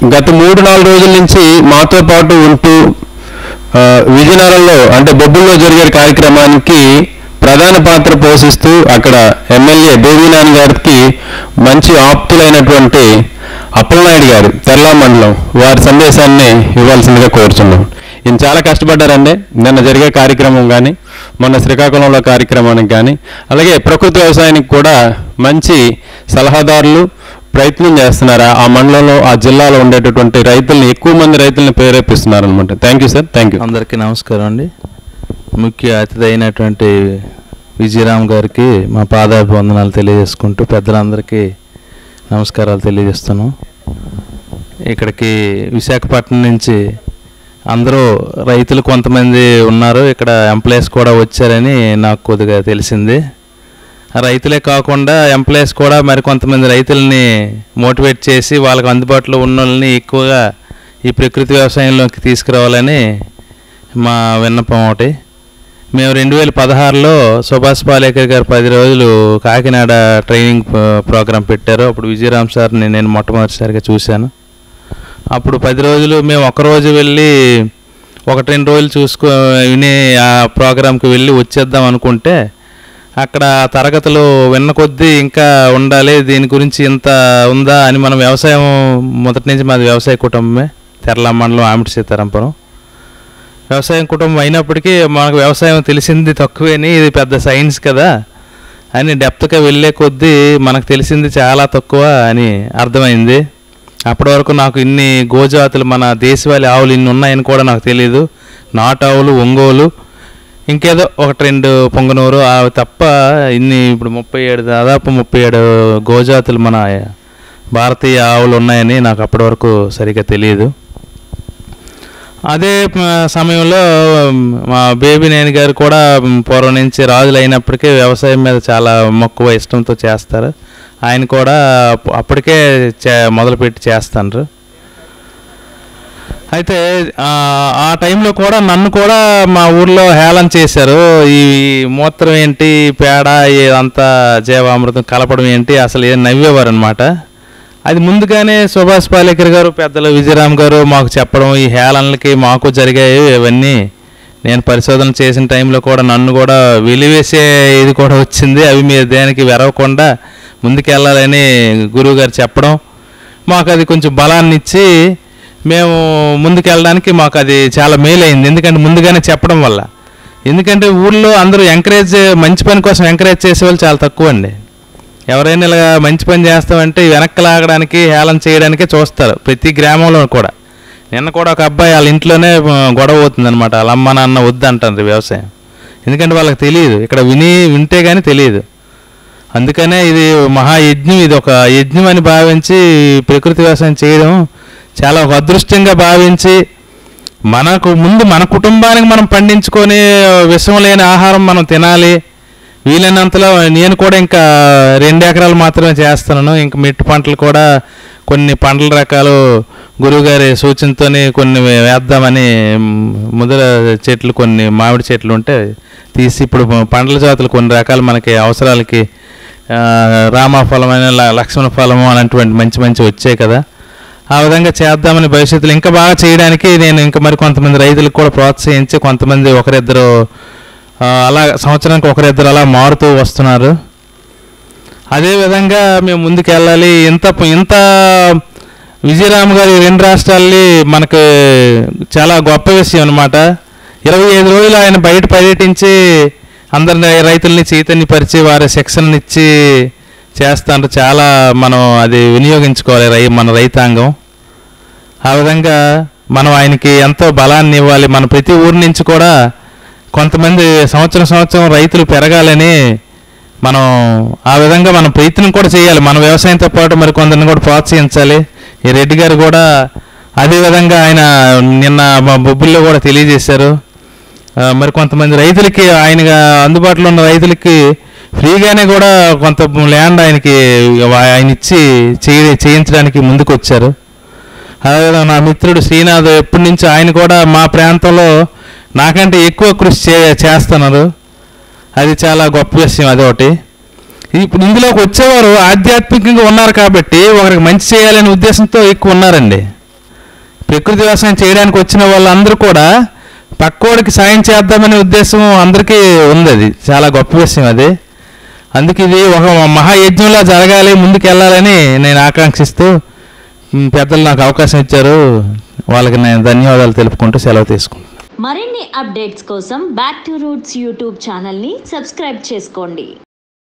గత మూడు నాలుగు రోజుల నుంచి మాతో పాటు ఉంటూ ఆ, విజయనగరంలో అంటే బొబ్బుల్లో జరిగే కార్యక్రమానికి ప్రధాన పాత్ర పోషిస్తూ అక్కడ ఎమ్మెల్యే దేవీనాథ్ గారికి మంచి ఆప్తులైనటువంటి అప్పలనాయుడు గారు తెల్లా మండలం వారి సందేశాన్ని ఇవ్వాల్సిందిగా కోరుతున్నాం ఈయన చాలా కష్టపడ్డారండి నిన్న జరిగే కార్యక్రమం కానీ మొన్న శ్రీకాకుళంలో కార్యక్రమానికి కానీ అలాగే ప్రకృతి వ్యవసాయానికి కూడా మంచి సలహాదారులు ప్రయత్నం చేస్తున్నారు ఆ మండలంలో ఆ జిల్లాలో ఉండేటటువంటి రైతుల్ని ఎక్కువ మంది రైతుల్ని ప్రేరేపిస్తున్నారు అనమాట thank you sir thank you అందరికీ నమస్కారం అండి ముఖ్య అతిథి అయినటువంటి విజయరామ్ గారికి మా పాదాభివందనాలు తెలియజేసుకుంటూ పెద్దలందరికీ నమస్కారాలు తెలియజేస్తాను ఇక్కడికి విశాఖపట్నం నుంచి అందరూ రైతులు కొంతమంది ఉన్నారు ఇక్కడ ఎంప్లాయీస్ కూడా వచ్చారని నాకు కొద్దిగా తెలిసింది ఆ రైతులే కాకుండా ఎంప్లాయీస్ కూడా మరి కొంతమంది రైతుల్ని మోటివేట్ చేసి వాళ్ళకి అందుబాటులో ఉన్న వాళ్ళని ఎక్కువగా ఈ ప్రకృతి వ్యవసాయంలోకి తీసుకురావాలని మా విన్నపం ఒకటి మేము రెండు వేల పదహారులో సుభాష్ పాలేకర్ గారు పది రోజులు కాకినాడ ట్రైనింగ్ ప్ర- ప్రోగ్రాం పెట్టారు అప్పుడు విజయరామ్ సార్ని నేను మొట్టమొదటిసారిగా చూశాను అప్పుడు పది రోజులు మేము ఒక రోజు వెళ్ళి ఒకటి రెండు రోజులు చూసుకో విని ఆ ప్రోగ్రాంకి వెళ్ళి వచ్చేద్దాం అనుకుంటే అక్కడ తరగతులు విన్న కొద్దీ ఇంకా ఉండాలి దీని గురించి ఇంత ఉందా అని మనం వ్యవసాయం మొదటి నుంచి మాది వ్యవసాయ కుటుంబమే తెరల మండలం ఆమిటి సీతారాంపురం వ్యవసాయం కుటుంబం అయినప్పటికీ మనకు వ్యవసాయం తెలిసింది తక్కువేని ఇది పెద్ద సైన్స్ కదా అని డెప్త్గా వెళ్ళే కొద్దీ మనకు తెలిసింది చాలా తక్కువ అని అర్థమైంది అప్పటి వరకు నాకు ఇన్ని గోజాతులు మన దేశవాళీ ఆవులు ఇన్ని ఉన్నాయని కూడా నాకు తెలియదు నాటు ఆవులు ఒంగోలు ఇంకేదో ఒకటి రెండు పొంగనూరు అవి తప్ప ఇన్ని ఇప్పుడు ముప్పై ఏడు దాదాపు ముప్పై ఏడు గోజాతులు మన భారతీయ ఆవులు ఉన్నాయని నాకు అప్పటి వరకు సరిగ్గా తెలియదు అదే మ, సమయంలో మ్, మా బేబీ నేని గారు కూడా మ్, పూర్వం నుంచి రాజులు అయినప్పటికీ వ్యవసాయం మీద చాలా మక్కువ ఇష్టంతో చేస్తారు ఆయన కూడా అప్- అప్పటికే చే మొదలుపెట్టి చేస్తారు అయితే ఆ, ఆ టైంలో కూడా నన్ను కూడా మా ఊర్లో హేళన చేశారు ఈ మూత్రం ఏంటి పేడ ఇదంతా జీవామృతం కలపడం ఏంటి అసలు ఏం నవ్వేవారు అనమాట అది ముందుగానే సుభాష్ పాలేకర్ గారు పెద్దలు విజయరామ్ గారు మాకు చెప్పడం ఈ హేళనలకి మాకు జరిగాయి ఇవన్నీ నేను పరిశోధన చేసిన టైంలో కూడా నన్ను కూడా వెలివేసే ఇది కూడా వచ్చింది అవి మీరు దేనికి వెరవకుండా ముందుకెళ్ళాలని గురువు గారు చెప్పడం మాకు అది కొంచెం బలాన్ని ఇచ్చి మేము ముందుకెళ్ళడానికి మాకు అది చాలా మేలైంది ఎందుకంటే ముందుగానే చెప్పడం వల్ల ఎందుకంటే ఊళ్ళో అందరూ ఎంకరేజ్ మంచి పని కోసం ఎంకరేజ్ చేసేవాళ్ళు చాలా తక్కువ అండి ఎవరైనా ఇలా మంచి పని చేస్తామంటే వెనక్కి లాగడానికి హేళన చేయడానికే చూస్తారు ప్రతి గ్రామంలో కూడా నిన్న కూడా ఒక అబ్బాయి వాళ్ళ ఇంట్లోనే ఆ, గొడవ అవుతుంది అనమాట వాళ్ళ అమ్మ నాన్న వద్దు అంటారు వ్యవసాయం ఎందుకంటే వాళ్ళకి తెలియదు ఇక్కడ విని వింటే కానీ తెలియదు అందుకనే ఇది మహాయజ్ఞం ఇది ఒక యజ్ఞం అని భావించి ప్రకృతి వ్యవసాయం చేయడం చాలా ఒక అదృష్టంగా భావించి మనకు ముందు మన కుటుంబానికి మనం పండించుకొని విషం లేని ఆహారం మనం తినాలి వీలైనంతలో నేను కూడా ఇంకా రెండు ఎకరాలు మాత్రమే చేస్తున్నాను ఇంకా మిట్టు పంటలు కూడా కొన్ని పంటల రకాలు గురువుగారి సూచనతోని కొన్ని వేద్దామని మ్, ముదర చెట్లు కొన్ని మామిడి చెట్లు ఉంటే తీసి ఇప్పుడు పండ్ల జాతులు కొన్ని రకాలు మనకి అవసరాలకి ఆ, రామఫలమైన ల- లక్ష్మణ ఫలము అలాంటివంటి మంచి మంచి వచ్చాయి కదా ఆ విధంగా చేద్దామని భవిష్యత్తులో ఇంకా బాగా చేయడానికి నేను ఇంకా మరి కొంతమంది రైతులకు కూడా ప్రోత్సహించి కొంతమంది ఒకరిద్దరు ఆ, అలా సంవత్సరానికి ఒకరిద్దరు అలా మారుతూ వస్తున్నారు అదేవిధంగా మేము ముందుకు వెళ్ళాలి ఇంత ఇంత విజయరామ్ గారి రెండు రాష్ట్రాల్ని మనకు చాలా గొప్ప విషయం అనమాట ఇరవై ఐదు రోజులు ఆయన బయట పర్యటించి అందరిని రైతుల్ని చైతన్యపరిచి వారి శిక్షణ ఇచ్చి చేస్తాంటే చాలా మనం అది వినియోగించుకోవాలి రై మన రైతాంగం ఆ విధంగా మనం ఆయనకి ఎంతో బలాన్ని ఇవ్వాలి మన ప్రతి ఊరి నుంచి కూడా కొంతమంది సంవత్సరం సంవత్సరం రైతులు పెరగాలని మనం ఆ విధంగా మనం ప్రయత్నం కూడా చేయాలి మన వ్యవసాయంతో పాటు మరి కొందరిని కూడా ప్రోత్సహించాలి ఈ రెడ్డి గారు కూడా అదే విధంగా ఆయన నిన్న మా బొబ్బుల్లో కూడా తెలియజేశారు ఆ, మరి కొంతమంది రైతులకి ఆయనగా అందుబాటులో ఉన్న రైతులకి ఫ్రీగానే కూడా కొంత ల్యాండ్ ఆయనకి ఆయన ఇచ్చి చేయ చేయించడానికి ముందుకు వచ్చారు అలాగే నా మిత్రుడు శ్రీనాథ్ ఎప్పటి నుంచి ఆయన కూడా మా ప్రాంతంలో నాకంటే ఎక్కువ కృషి చే చేస్తున్నారు అది చాలా గొప్ప విషయం అదొకటి ఇప్పుడు ఇందులోకి వచ్చేవారు ఆధ్యాత్మికంగా ఉన్నారు కాబట్టి ఒకరికి మంచి చేయాలనే ఉద్దేశంతో ఎక్కువ ఉన్నారండి ప్రకృతి వ్యవసాయం చేయడానికి వచ్చిన వాళ్ళందరూ కూడా పక్కోడికి సాయం చేద్దామనే ఉద్దేశం అందరికీ ఉంది అది చాలా గొప్ప విషయం అది అందుకే ఇది ఒక మహాయజ్ఞంలా జరగాలి ముందుకు వెళ్ళాలని నేను ఆకాంక్షిస్తూ ఉమ్, పెద్దలు నాకు అవకాశం ఇచ్చారు వాళ్ళకి నేను ధన్యవాదాలు తెలుపుకుంటూ సెలవు తీసుకుంటాను మరిన్ని అప్డేట్స్ కోసం బ్యాక్ టు రూట్స్ యూట్యూబ్ ఛానల్ని సబ్స్క్రైబ్ చేసుకోండి